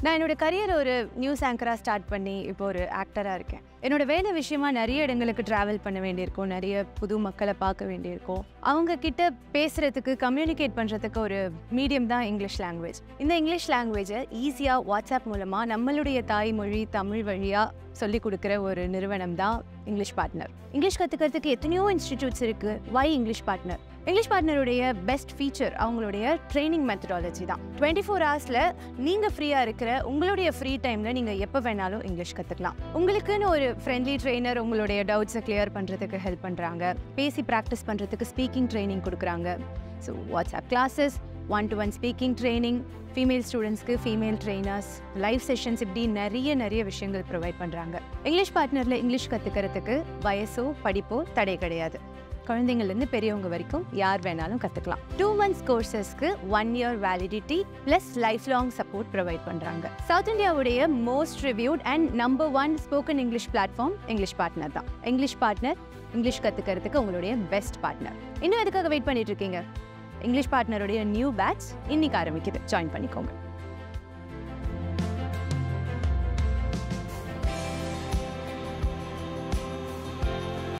நான் என்னோட கரியர் ஒரு நியூஸ் ஆங்கராக ஸ்டார்ட் பண்ணி இப்போ ஒரு ஆக்டராக இருக்கேன் என்னோட வேலை விஷயமா நிறைய இடங்களுக்கு ட்ராவல் பண்ண வேண்டியிருக்கும் நிறைய புது மக்களை பார்க்க வேண்டியிருக்கும் அவங்க கிட்ட பேசுறதுக்கு கம்யூனிகேட் பண்ணுறதுக்கு ஒரு மீடியம் தான் இங்கிலீஷ் லாங்குவேஜ் இந்த இங்கிலீஷ் லாங்குவேஜை ஈஸியாக வாட்ஸ்அப் மூலமாக நம்மளுடைய தாய்மொழி தமிழ் வழியாக சொல்லி கொடுக்குற ஒரு நிறுவனம் தான் இங்கிலீஷ் பார்ட்னர் இங்கிலீஷ் கற்றுக்கிறதுக்கு எத்தனையோ இன்ஸ்டிடியூட்ஸ் இருக்குது வை இங்கிலீஷ் பார்ட்னர் இங்கிலீஷ் பார்ட்னருடைய பெஸ்ட் ஃபீச்சர் அவங்களுடைய ட்ரைனிங் மெத்தடாலஜி தான் டுவெண்ட்டி ஃபோர் ஹவர்ஸில் நீங்கள் ஃப்ரீயாக இருக்கிற உங்களுடைய ஃப்ரீ டைமில் நீங்கள் எப்போ வேணாலும் இங்கிலீஷ் கற்றுக்கலாம் உங்களுக்குன்னு ஒரு ஃப்ரெண்ட்லி ட்ரெயினர் உங்களுடைய டவுட்ஸை கிளியர் பண்ணுறதுக்கு ஹெல்ப் பண்ணுறாங்க பேசி ப்ராக்டிஸ் பண்ணுறதுக்கு ஸ்பீக்கிங் ட்ரைனிங் கொடுக்குறாங்க so WhatsApp classes one to one speaking training female ஸ்டூடெண்ட்ஸ்க்கு ஃபீமேல் ட்ரெயினர்ஸ் லைவ் செஷன்ஸ் இப்படி நிறைய நிறைய விஷயங்கள் ப்ரொவைட் பண்ணுறாங்க இங்கிலீஷ் பார்ட்னரில் இங்கிலீஷ் கற்றுக்கிறதுக்கு வயசோ படிப்போ தடை கிடையாது குழந்தைங்கள்லேருந்து பெரியவங்க வரைக்கும் யார் வேணாலும் கற்றுக்கலாம் டூ மந்த்ஸ் கோர்சஸ்க்கு one year validity plus life long support provide பண்ணுறாங்க சவுத் இந்தியாவுடைய most reviewed and number one spoken English platform English partner தான் இங்கிலீஷ் பார்ட்னர் இங்கிலீஷ் கற்றுக்கிறதுக்கு உங்களுடைய பெஸ்ட் பார்ட்னர் இன்னும் எதுக்காக வெயிட் பண்ணிட்டு இருக்கீங்க இங்கிலீஷ் பார்ட்னருடைய நியூ பேட்ச் இன்னைக்கு ஆரம்பிக்குது ஜாயின் பண்ணிக்கோங்க